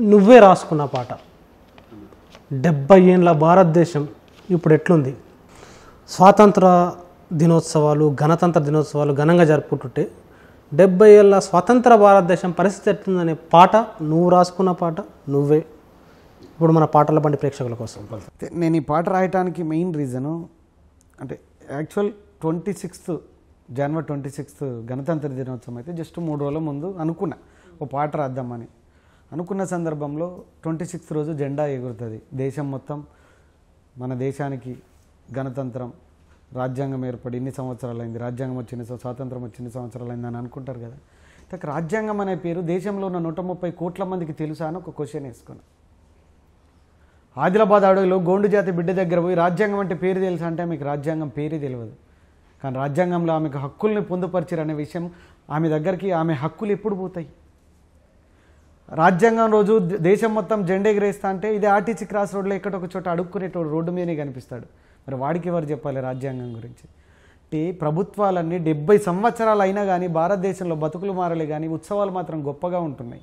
నువ్వే రాసుకున్న పాట డెబ్బై ఏళ్ళ భారతదేశం ఇప్పుడు ఎట్లుంది స్వాతంత్ర దినోత్సవాలు గణతంత్ర దినోత్సవాలు ఘనంగా జరుపుకుంటుంటే డెబ్బై ఏళ్ళ స్వతంత్ర భారతదేశం పరిస్థితి ఎట్లుందనే పాట నువ్వు రాసుకున్న పాట నువ్వే ఇప్పుడు మన పాటల బండి ప్రేక్షకుల కోసం అయితే నేను ఈ పాట రాయటానికి మెయిన్ రీజను అంటే యాక్చువల్ ట్వంటీ సిక్స్త్ జనవరి ట్వంటీ సిక్స్త్ గణతంత్ర దినోత్సవం అయితే జస్ట్ మూడు రోజుల ముందు అనుకున్నా ఓ పాట రాద్దామని అనుకున్న సందర్భంలో ట్వంటీ సిక్స్త్ రోజు జెండా ఎగురుతుంది దేశం మొత్తం మన దేశానికి గణతంత్రం రాజ్యాంగం ఏర్పడి ఇన్ని సంవత్సరాలు అయింది రాజ్యాంగం వచ్చిన స్వాతంత్రం వచ్చి ఇన్ని సంవత్సరాలు అయింది అని అనుకుంటారు కదా అయితే రాజ్యాంగం అనే పేరు దేశంలో ఉన్న నూట ముప్పై కోట్ల మందికి తెలుసా అని ఒక క్వశ్చన్ వేసుకున్నాను ఆదిలాబాద్ అడవిలో గోండు జాతి బిడ్డ దగ్గర పోయి రాజ్యాంగం అంటే పేరు తెలుసా అంటే మీకు రాజ్యాంగం పేరే తెలియదు కానీ రాజ్యాంగంలో ఆమెకు హక్కుల్ని పొందుపరిచారు అనే విషయం ఆమె దగ్గరికి ఆమె హక్కులు ఎప్పుడు పోతాయి రాజ్యాంగం రోజు ద- దేశం మొత్తం జెండా ఎగరేస్తా అంటే ఇది ఆర్టీసీ క్రాస్ రోడ్లో ఎక్కడ ఒక చోట అడుక్కునేటోడు రోడ్డు మీదనే కనిపిస్తాడు మరి వాడికి ఎవరు చెప్పాలి రాజ్యాంగం గురించి అంటే ప్రభుత్వాలన్నీ డెబ్బై సంవత్సరాలు అయినా కానీ భారతదేశంలో బతుకులు మారలే కానీ ఉత్సవాలు మాత్రం గొప్పగా ఉంటున్నాయి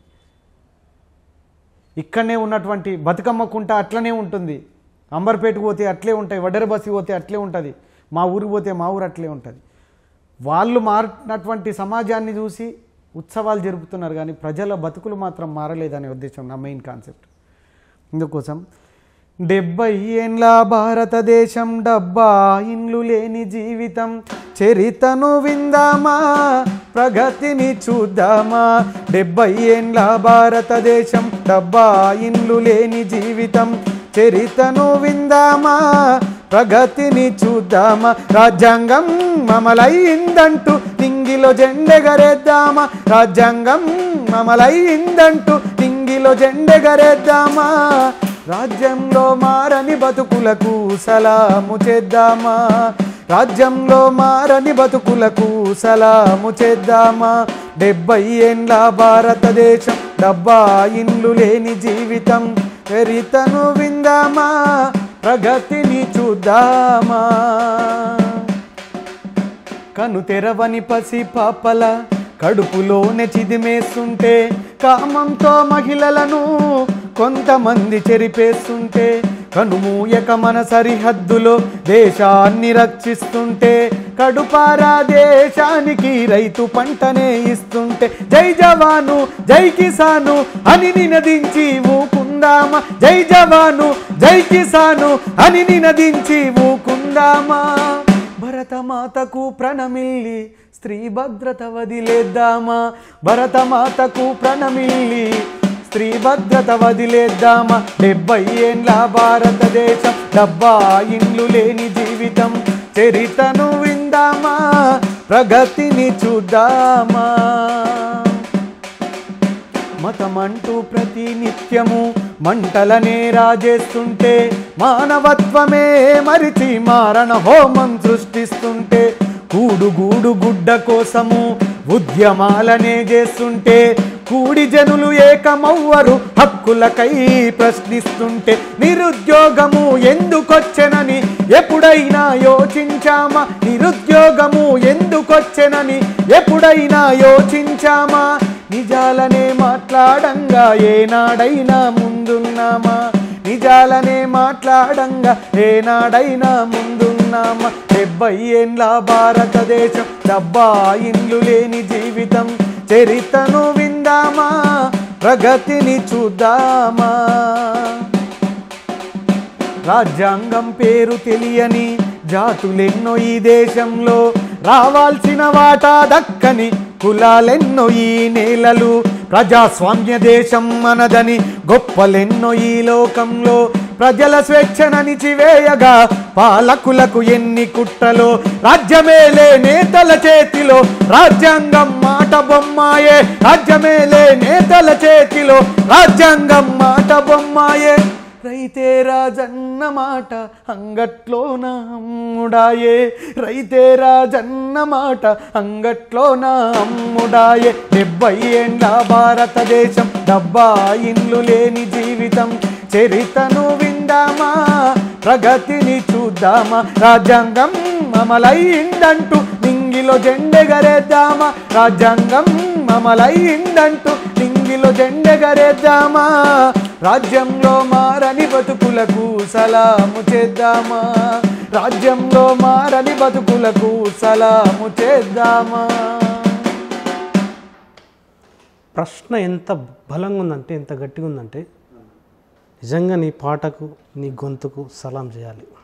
ఇక్కడనే ఉన్నటువంటి బతుకమ్మ కుంట అట్లనే ఉంటుంది అంబర్పేటకు పోతే అట్లే ఉంటాయి వడ్డెర బస్సి పోతే అట్లే ఉంటుంది మా ఊరికి పోతే మా ఊరు అట్లే ఉంటుంది వాళ్ళు మారినటువంటి సమాజాన్ని చూసి ఉత్సవాలు జరుపుతున్నారు కానీ ప్రజల బతుకులు మాత్రం మారలేదనే ఉద్దేశం నా మెయిన్ కాన్సెప్ట్ ఇందుకోసం డెబ్బై ఏండ్ల భారతదేశం డబ్బా ఇండ్లు లేని జీవితం చరితను విందామా ప్రగతిని చూద్దామా డెబ్బై ఏండ్ల భారతదేశం డబ్బా ఇండ్లు లేని జీవితం చరితను విందామా ప్రగతిని చూద్దామా రాజ్యాంగం మమలైందంటూ నింగిలో జెండెగరేద్దామా రాజ్యాంగం మమలైందంటూ నింగిలో జెండెగరేద్దామా రాజ్యంలో మారని బతుకులకు సలాము చేద్దామా రాజ్యంలో మారని బతుకులకు సలాము చేద్దామా డెబ్బై ఏండ్ల భారతదేశం డబ్బా ఇండ్లు లేని జీవితం చరితను విందామా ప్రగతిని చూద్దామా కను తెరవని పసి పాపల కడుపులోనే చిదిమేస్తుంటే కామంతో మహిళలను కొంతమంది చెరిపేస్తుంటే కనుమూయక మన సరిహద్దులో దేశాన్ని రక్షిస్తుంటే కడుపారా దేశానికి రైతు పంటనే ఇస్తుంటే జై జవాను జై కిసాను అని నినదించి ఊకుందామా జై జవాను జై కిసాను అని నినదించి ఊకుందామా భరతమాతకు ప్రణమిల్లి స్త్రీ భద్రత వదిలేద్దామా భరతమాతకు ప్రణమిల్లి స్త్రీ భద్రత వదిలేద్దామా డెబ్బై ఏండ్ల భారతదేశం డబ్బా ఇండ్లు లేని జీవితం చరితను విందామా ప్రగతిని చూద్దామా మతమంటూ ప్రతి నిత్యము మంటలనే రాజేస్తుంటే మానవత్వమే మరిచి మారణ హోమం సృష్టిస్తుంటే కూడు గూడు గుడ్డ కోసము ఉద్యమాలనే చేస్తుంటే కూడి జనులు ఏకమవ్వరు హక్కులకై ప్రశ్నిస్తుంటే నిరుద్యోగము ఎందుకొచ్చెనని ఎప్పుడైనా యోచించామా నిరుద్యోగము ఎందుకొచ్చెనని ఎప్పుడైనా యోచించామా నిజాలనే మాట్లాడంగా ఏనాడైనా ముందున్నామా నిజాలనే మాట్లాడంగా ఏనాడైనా ముందున్నామా డెబ్బై ఏండ్ల భారతదేశం డబ్బా ఇండ్లు లేని జీవితం చరితను విందామా ప్రగతిని చూద్దామా రాజ్యాంగం పేరు తెలియని జాతులెన్నో ఈ దేశంలో రావాల్సిన వాటా దక్కని కులాలెన్నో ఈ నేలలు ప్రజాస్వామ్య దేశం మనదని గొప్పలెన్నో ఈ లోకంలో ప్రజల స్వేచ్ఛననిచివేయగా పాలకులకు ఎన్ని కుట్రలో రాజ్యమేలే నేతల చేతిలో రాజ్యాంగం మాట బొమ్మాయే రాజ్యమేలే నేతల చేతిలో రాజ్యాంగం మాట బొమ్మాయే రైతే రాజన్న మాట అంగట్లోన అమ్ముడాయే రైతే రాజన్న మాట అంగట్లోన అమ్ముడాయే డెబ్బై ఏండ్ల భారతదేశం డబ్బా ఇండ్లు లేని జీవితం చరితను విందామా ప్రగతిని చూద్దామా రాజ్యాంగం అమలైందంటూ నింగిలో నింగిలో జెండెగరేద్దామా రాజ్యాంగం అమలయ్యిందంటూ నింగిలో జెండెగరేద్దామా రాజ్యంలో మారని బతుకులకు సలాము చేద్దామా రాజ్యంలో మారని బతుకులకు సలాము చేద్దామా ప్రశ్న ఎంత బలంగా ఉందంటే ఎంత గట్టిగా ఉందంటే నిజంగా నీ పాటకు నీ గొంతుకు సలాం చేయాలి